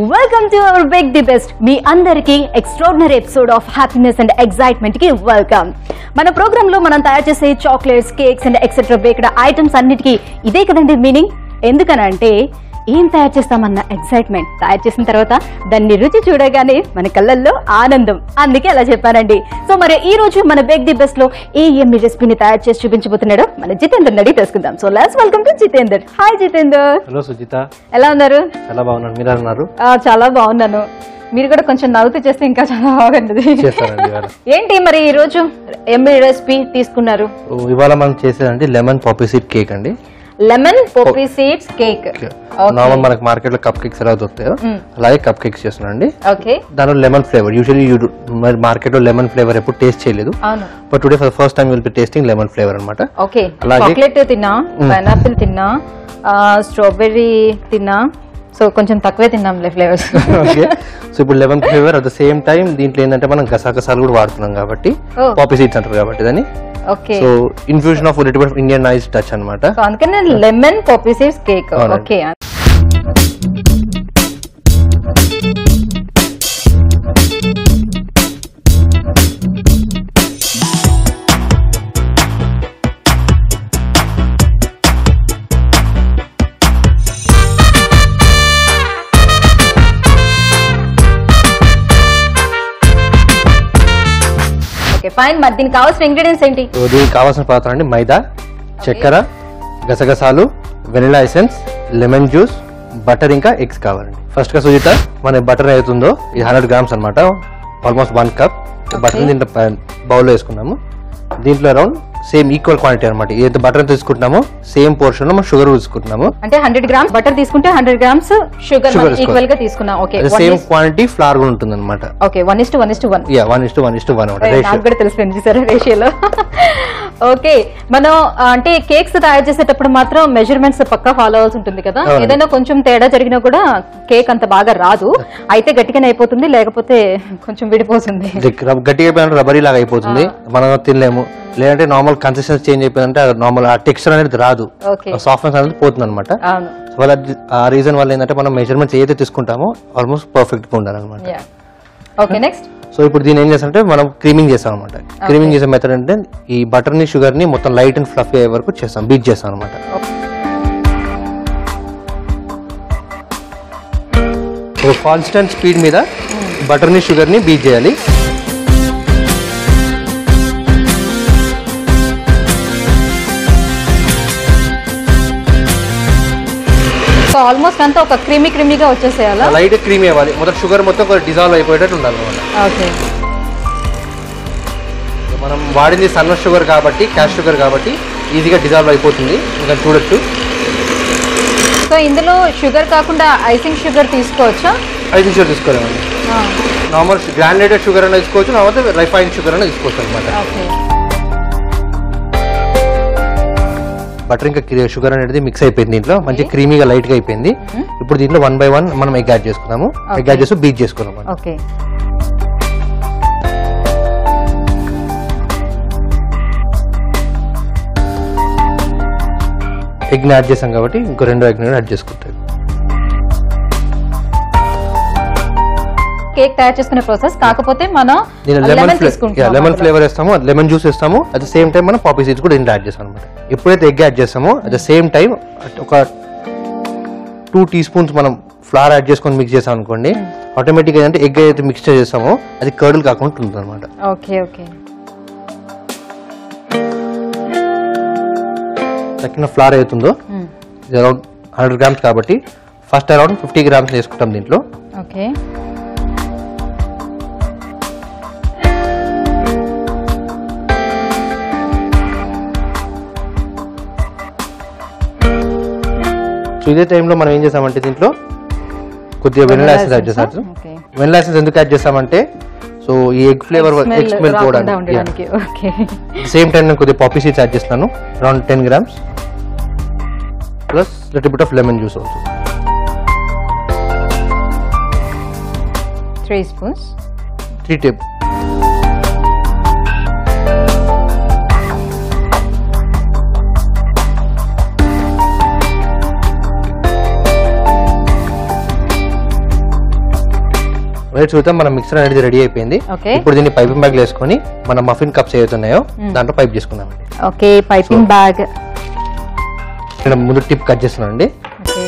Welcome to our big the best మీ అందరికీ extraordinary episode of happiness and excitement కి welcome మన programme లో మనం తయారు చేసే chocolates cakes and etcetera baked items అన్నిటికీ ఇదే కదండి మీనింగ్ ఎందుకనంటే ఏం తయారు చేస్తామన్న ఎక్సైట్మెంట్ తయారు చేసిన తర్వాత దాన్ని రుచి చూడగానే మన కళ్ళల్లో ఆనందం అందుకే అలా చెప్పానండి సో మరి ఈ రోజు మన బేక్ ది బెస్ట్ లో ఏ ఎమ్మి రెసిపీని తయారు చేసి చూపించబోతున్నాడో మన జితేందర్ అడిగి తెలుసుకుందాం so let's welcome to Jitender hi Jitender hello Sujitha ఎలా ఉన్నారు చాలా బాగున్నాను మీరు అన్నారు ఆ, చాలా బాగున్నాను మీరు కూడా కొంచెం నవ్వుతూ చేస్తే ఇంకా చాలా బాగుంటుంది చేస్తానండి ఇవాళ ఏంటి మరి ఈ రోజు ఎంబీ రెసిపీ తీసుకున్నారు ఓ, ఇవాళ మనం చేసేదండి లెమన్ పాపీ సీడ్ కేక్ అండి lemon poppy seeds cake normal మనకి మార్కెట్ లో కప్ కేక్స్ ఎలా దొరుకుతాయో అలాగే కప్ కేక్స్ చేస్తున్నాండి ఓకే దానిలో లెమన్ ఫ్లేవర్ యూజువల్లీ యూ మరి మార్కెట్ లో లెమన్ ఫ్లేవర్ ఎప్పుడు టేస్ట్ చేయలేదు అవును but today for first time will be tasting lemon flavour అనమాట ఓకే అలాగే- చాక్లెట్ తిన్నా పైనాపిల్ తిన్నా స్ట్రాబెర్రీ తిన్నా సో కొంచెం తక్కువే తిన్నాంలే ఫ్లేవర్స్ ఓకే సో ఇప్పుడు lemon flavour at the same time దీంట్లో ఏంటంటే మనం గసాగసాలు కూడా వాడుతున్నాం కాబట్టి Oh. పాపీ సీడ్స్ అంటారు కాబట్టి దాన్ని okay so infusion of little bit Indian nice touch అనమాట సో అందుకని లెమన్ పోపీ సీడ్స్ కేక్ అవునండి. ఓకే ఓకే ఫైన్ మరి దీనికి కావాల్సిన ఇంగ్రీడియంట్స్ ఏంటి సో దీనికి కావాల్సిన పదార్థాలు అండి మైదా చక్కెర గసగసాలు vanilla essence lemon juice butter ఇంకా ఎగ్స్ కావాలండి ఫస్ట్ గా సుజిత మన బటర్ అవుతుందో ఇది హండ్రెడ్ గ్రామ్స్ అనమాట ఆల్మోస్ట్ వన్ కప్ బటర్ దీంట్లో బౌల్లో వేసుకున్నాము దీంట్లో అరౌండ్ సేమ్ ఈక్వల్ క్వాంటిటీ అనమాట ఏదైతే బటర్ తీసుకుంటున్నామో సేమ్ పోర్షన్ లో మనం షుగర్ తీసుకుంటున్నాము అంటే హండ్రెడ్ గ్రామ్స్ బటర్ తీసుకుంటే hundred grams sugar Sugar equal తీసుకోవాలి. గా తీసుకున్నాం ఓకే అదే సేమ్ క్వాంటిటీ ఫ్లార్ కూడా ఉంటుంది అనమాట okay one is to one is to one yeah one is to one is to one అనమాట నాకు రేషియో కూడా తెలిసింది చూసారా రేషియోలో ఓకే మనం ఆ, అంటే కేక్స్ తయారు చేసేటప్పుడు మాత్రం మెజర్మెంట్స్ పక్కా ఫాలో అవ్వాల్సి ఉంటుంది కదా అవునండి. ఏదైనా కొంచెం తేడా జరిగినా కూడా కేక్ అంత బాగా రాదు అయితే గట్టిగానే అయిపోతుంది లేకపోతే కొంచెం విడిపోతుంది గట్టిగా అయిపోయినట్టు రబ్బరీ లాగా అయిపోతుంది మనం తినలేము లేదంటే నార్మల్ కన్సిస్టెన్సీ చేంజ్ అయిపోయిందంటే నార్మల్ ఆ టెక్స్చర్ అనేది రాదు ఓకే సాఫ్ట్నెస్ అనేది పోతుంది అనమాట అవును వాళ్ళ ఆ రీజన్ వల్ల ఏంటంటే మనం మెజర్మెంట్స్ ఏదైతే తీసుకుంటామో ఆల్మోస్ట్ పర్ఫెక్ట్ గా ఉండాలన్నమాట యా ఓకే నెక్స్ట్ సో ఇప్పుడు దీని ఏం చేస్తామంటే మనం క్రీమింగ్ చేస్తాం అనమాట క్రీమింగ్ చేసే మెథడ్ అంటే ఈ బటర్ ని షుగర్ ని మొత్తం లైట్ అండ్ ఫ్లఫీ అయ్యే వరకు చేస్తాం బీట్ చేస్తాం అనమాట ఒక కాన్స్టెంట్ స్పీడ్ మీద బటర్ ని షుగర్ ని బీట్ చేయాలి సో ఆల్మోస్ట్ అంతా ఒక క్రీమీ క్రీమీగా వచ్చేసేయాలా లైట్ క్రీమ్ అవ్వాలి మొత్తం షుగర్ మొత్తం కొంచెం డిజాల్వ్ అయిపోయేటట్టు ఉండాలి అనమాట ఓకే మనం వాడింది సన్న షుగర్ కాబట్టి క్యాష్ షుగర్ కాబట్టి ఈజీగా డిజాల్వ్ అయిపోతుంది ఇంకా చూడొచ్చు సో ఇందులో షుగర్ కాకుండా ఐసింగ్ షుగర్ తీసుకోవచ్చా ఐదు షుగర్ తీసుకోలేమండి నార్మల్ గ్రాండెడెడ్ షుగర్ అయినా తీసుకోవచ్చు లేకపోతే రిఫైన్ షుగర్ అయినా తీసుకోవచ్చు అనమాట ఓకే బటర్ ఇంకా షుగర్ అనేది మిక్స్ అయిపోయింది దీంట్లో మంచి క్రీమీగా లైట్ గా అయిపోయింది ఇప్పుడు దీంట్లో వన్ బై వన్ మనం ఎగ్ యాడ్ చేసుకున్నాము ఎగ్ యాడ్ చేసి బీట్ చేసుకున్నాం మనం. ఓకే ఎగ్ ని యాడ్ చేసాం కాబట్టి ఇంకో రెండో ఎగ్ యాడ్ చేసుకుంటాం కేక్ తయారు చేసుకునే ప్రాసెస్ కాకపోతే మనం దీని లెమన్ లెమన్ ఫ్లేవర్ తీసుకుంటాం లెమన్ ఫ్లేవర్ వేస్తాము లెమన్ జ్యూస్ వేస్తాము అట్ ద సేమ్ టైం మనం పాపీ సీడ్స్ కూడా దీంట్లో యాడ్ చేస్తాం అనమాట ఎప్పుడైతే ఎగ్ యాడ్ చేస్తామో అట్ ద సేమ్ టైం ఒక టూ టీ స్పూన్స్ మనం ఫ్లవర్ యాడ్ చేసుకొని మిక్స్ చేసాం అనుకోండి ఆటోమేటిక్ ఏంటంటే ఎగ్ అయితే మిక్స్ చేస్తామో అది కర్డులు కాకుండా ఉంటుంది అనమాట ఓకే ఓకే తక్కిన ఫ్లవర్ అవుతుందో ఇది అరౌండ్ హండ్రెడ్ గ్రామ్స్ కాబట్టి ఫస్ట్ అరౌండ్ ఫిఫ్టీ గ్రామ్స్ వేసుకుంటాం దీంట్లో ఓకే సో ఇదే టైంలో మనం ఏం చేసామంటే దీంట్లో కొద్దిగా వెనిలా ఎసెన్స్ యాడ్ చేస్తాం ఓకే వెనిలా ఎసెన్స్ ఎందుకు యాడ్ చేస్తామంటే సో ఈ ఎగ్ ఫ్లేవర్ ఎగ్ స్మెల్ రాకుండా పోవడానికి ఉండడానికి ఓకే సేమ్ టైం నేను కొద్దిగా పాపీ సీడ్స్ యాడ్ చేస్తున్నాను around ten grams plus little bit of lemon juice also three spoons three table right చూద్దాం మన మిక్సర్ అనేది రెడీ అయిపోయింది ఓకే ఇప్పుడు దీన్ని పైపింగ్ బ్యాగ్ వేసుకొని మన మఫిన్ కప్స్ ఏవైతున్నాయో దాంట్లో పైప్ చేసుకుందామండి ఓకే పైపింగ్ బ్యాగ్ నేను ముందు టిప్ కట్ చేస్తున్నానండి ఓకే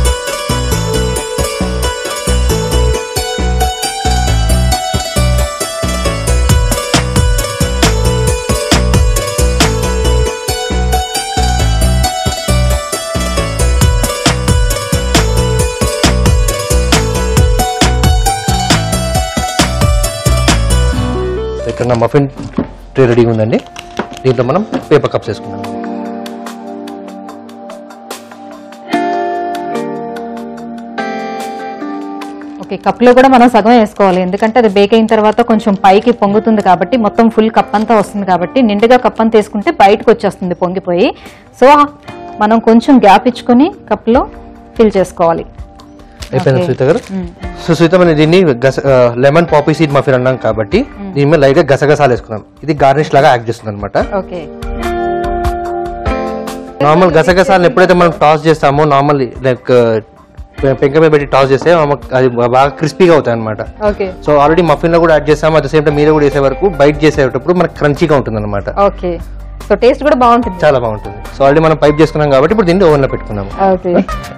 ఇక్కడ నా మఫిన్ ట్రే రెడీగా ఉందండి దీంట్లో మనం పేపర్ కప్స్ వేసుకుందాం ఓకే కప్లో కూడా మనం సగం వేసుకోవాలి ఎందుకంటే అది బేక్ అయిన తర్వాత కొంచెం పైకి పొంగుతుంది కాబట్టి మొత్తం ఫుల్ కప్ అంతా వస్తుంది కాబట్టి నిండుగా కప్ అంతా వేసుకుంటే బయటకు వచ్చేస్తుంది పొంగిపోయి సో మనం కొంచెం గ్యాప్ ఇచ్చుకొని కప్లో ఫిల్ చేసుకోవాలి అయిపోయింది Okay. సునీత గారు సో సునీత మనం దీన్ని గస లెమన్ పాపీ సీడ్ మఫిన్ అన్నాం కాబట్టి దీని మీద లైట్ గా గసగసాలు వేసుకున్నాం ఇది గార్నిష్ లాగా యాక్ట్ చేస్తుంది అనమాట ఓకే నార్మల్ గసగసాలను ఎప్పుడైతే మనం టాస్ చేస్తామో నార్మల్ లైక్ పెంక మీద పెట్టి టాస్ చేస్తే మనకు అది బాగా క్రిస్పీగా అవుతాయి అనమాట ఓకే సో ఆల్రెడీ మఫిన్ లో కూడా యాడ్ చేస్తాము అట్ సేమ్ టైం మీద కూడా వేసే వరకు బైట్ చేసేటప్పుడు మనకు క్రంచీగా ఉంటుంది అనమాట ఓకే సో టేస్ట్ కూడా బాగుంటుంది చాలా బాగుంటుంది సో ఆల్రెడీ మనం పైప్ చేసుకున్నాం కాబట్టి ఇప్పుడు దీన్ని ఓవెన్ లో పెట్టుకున్నాము ఓకే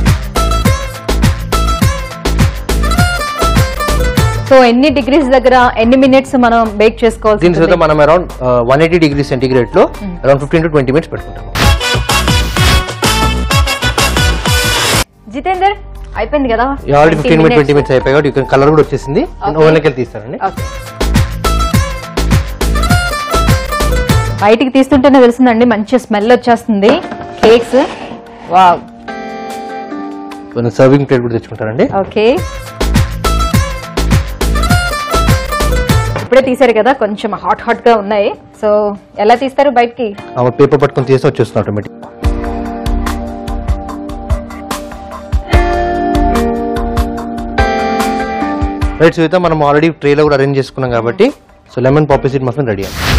సో ఎన్ని డిగ్రీస్ దగ్గర ఎన్ని మినిట్స్ మనం బేక్ చేసుకోవాల్సి దీని తర్వాత మనం around one eighty degree centigrade లో around fifteen to twenty minutes పెట్టుకుంటాము జితేందర్ అయిపోయింది కదా already 20 fifteen minute minutes. Twenty minutes అయిపోయి కాబట్టి ఇక్కడ కలర్ కూడా వచ్చేసింది Okay. ఓవెన్ లోకి వెళ్ళి తీస్తారండి ఓకే బయటికి తీస్తుంటేనే తెలుస్తుందండి మంచి స్మెల్ వచ్చేస్తుంది కేక్స్ వావ్ కొన్ని సర్వింగ్ ప్లేట్ కూడా తెచ్చుకుంటారండి ఓకే ఇప్పుడే తీసారు కదా కొంచెం హాట్ హాట్ గా ఉన్నాయి సో ఎలా తీస్తారు బయటికి ఆమె పేపర్ పట్టుకొని తీస్తే వచ్చేస్తుంది ఆటోమేటిక్ రైట్ సునీత మనం ఆల్రెడీ ట్రేలో కూడా అరేంజ్ చేసుకున్నాం కాబట్టి so lemon poppy seed muffin ready అండి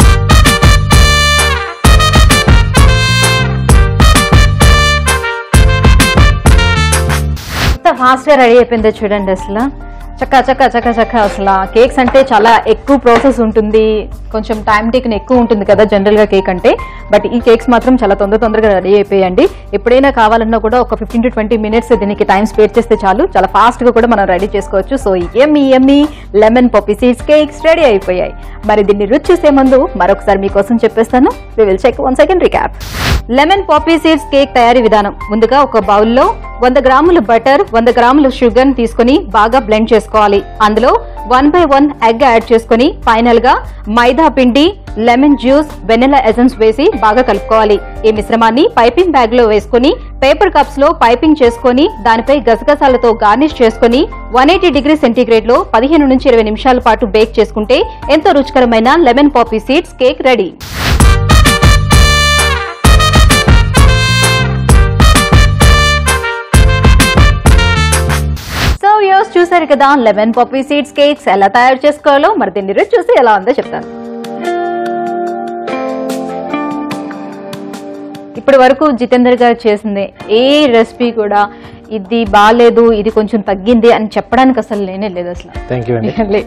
ఎంత ఫాస్ట్ గా రెడీ అయిపోయిందో చూడండి అసలు చక్క చక్క చక్క చక్క అసలు కేక్స్ అంటే చాలా ఎక్కువ ప్రాసెస్ ఉంటుంది కొంచెం టైం టేకన్ ఎక్కువ ఉంటుంది కదా జనరల్ గా కేక్ అంటే బట్ ఈ కేక్స్ మాత్రం చాలా తొందర తొందరగా రెడీ అయిపోయాయండి ఎప్పుడైనా కావాలన్నా కూడా ఒక ఫిఫ్టీన్ టు ట్వంటీ మినిట్స్ దీనికి టైం స్పేర్ చేస్తే చాలు చాలా ఫాస్ట్ గా కూడా మనం రెడీ చేసుకోవచ్చు సో ఎమ్మి ఎమ్మి lemon poppy seeds cakes ready అయిపోయాయి మరి దీన్ని రుచి చూసే ముందు మరొకసారి మీకోసం చెప్పేస్తాను we will check one second recap lemon poppy seeds cake తయారీ విధానం ముందుగా ఒక బౌల్లో వంద గ్రాములు బటర్ వంద గ్రాములు షుగర్ తీసుకొని బాగా బ్లెండ్ చేసుకోవాలి అందులో one by one egg add చేసుకొని ఫైనల్ గా మైదా పిండి లెమన్ జ్యూస్ వెనిలా ఎసెన్స్ వేసి బాగా కలుపుకోవాలి ఈ మిశ్రమాన్ని పైపింగ్ బ్యాగ్ లో వేసుకొని పేపర్ కప్స్ లో పైపింగ్ చేసుకొని దానిపై గసగసాలతో గార్నిష్ చేసుకొని వన్ ఎయిటీ డిగ్రీ సెంటీగ్రేడ్ లో పదిహేను నుంచి ఇరవై నిమిషాల పాటు బేక్ చేసుకుంటే ఎంతో రుచికరమైన lemon poppy seeds cake ready so views చూసారు కదా లెమన్ పాపీ సీడ్స్ కేక్స్ ఎలా తయారు చేసుకోవాలో మరి దీన్ని రుచి చూసి ఎలా ఉందో చెప్తాను ఇప్పటి వరకు జితేందర్ గారు చేసింది ఏ రెసిపీ కూడా ఇది బాగాలేదు ఇది కొంచెం తగ్గింది అని చెప్పడానికి అసలు లేనే లేదు అసలు థ్యాంక్ యూ అండి లే.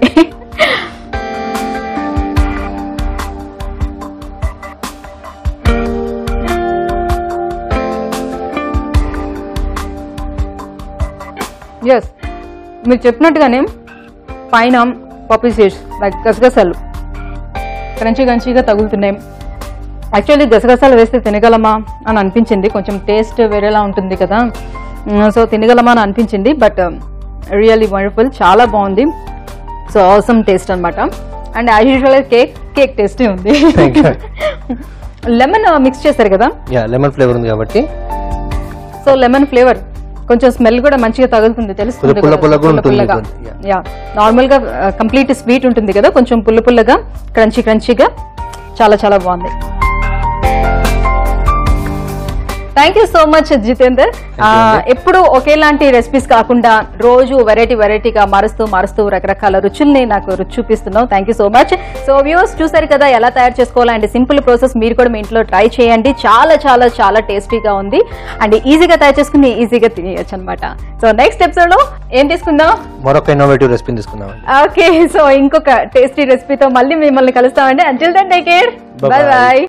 ఎస్ మీరు చెప్పినట్టుగానే పైన పప్పీ సీడ్స్ లైక్ గసగసాలు క్రంచీ క్రంచీగా తగులుతున్నాయి యాక్చువల్లీ గసగసాలు వేస్తే తినగలమా అని అనిపించింది కొంచెం టేస్ట్ వేరేలా ఉంటుంది కదా సో తినగలమా అని అనిపించింది బట్ రియల్లీ వండర్ఫుల్ చాలా బాగుంది సో అవసరం టేస్ట్ అనమాట and as usual cake cake టేస్టే ఉంది Thank you. లెమన్ మిక్స్ చేశారు కదా యా లెమన్ ఫ్లేవర్ ఉంది కాబట్టి సో లెమన్ ఫ్లేవర్ కొంచెం స్మెల్ కూడా మంచిగా తగులుతుంది తెలుస్తుంది పుల్ల కదా, పుల్లగా పుల్ల ఉంటుంది. పుల్లగా. Yeah. యా నార్మల్ గా కంప్లీట్ స్వీట్ ఉంటుంది కదా కొంచెం పుల్ల పుల్లగా క్రంచీ క్రంచీగా చాలా చాలా బాగుంది thank you so much Jitender ఆ, ఎప్పుడు ఒకేలాంటి రెసిపీస్ కాకుండా రోజు వెరైటీ వెరైటీగా మారుస్తూ మారుస్తూ రకరకాల రుచుల్ని నాకు రుచి చూపిస్తున్నావు thank you so much so viewers చూసారు కదా ఎలా తయారు చేసుకోవాలంటే సింపుల్ ప్రాసెస్ మీరు కూడా మీ ఇంట్లో ట్రై చేయండి చాలా చాలా చాలా టేస్టీగా ఉంది అండ్ ఈజీగా తయారు చేసుకుని ఈజీగా తినేయచ్చు అనమాట సో నెక్స్ట్ ఎపిసోడ్ లో ఏం తీసుకుందాం మరొక ఇన్నోవేటివ్ రెసిపీ తీసుకుందామండి ఓకే సో ఇంకొక టేస్టీ రెసిపీతో మళ్ళీ మిమ్మల్ని కలుస్తామండి until then take care Bye-bye. Bye bye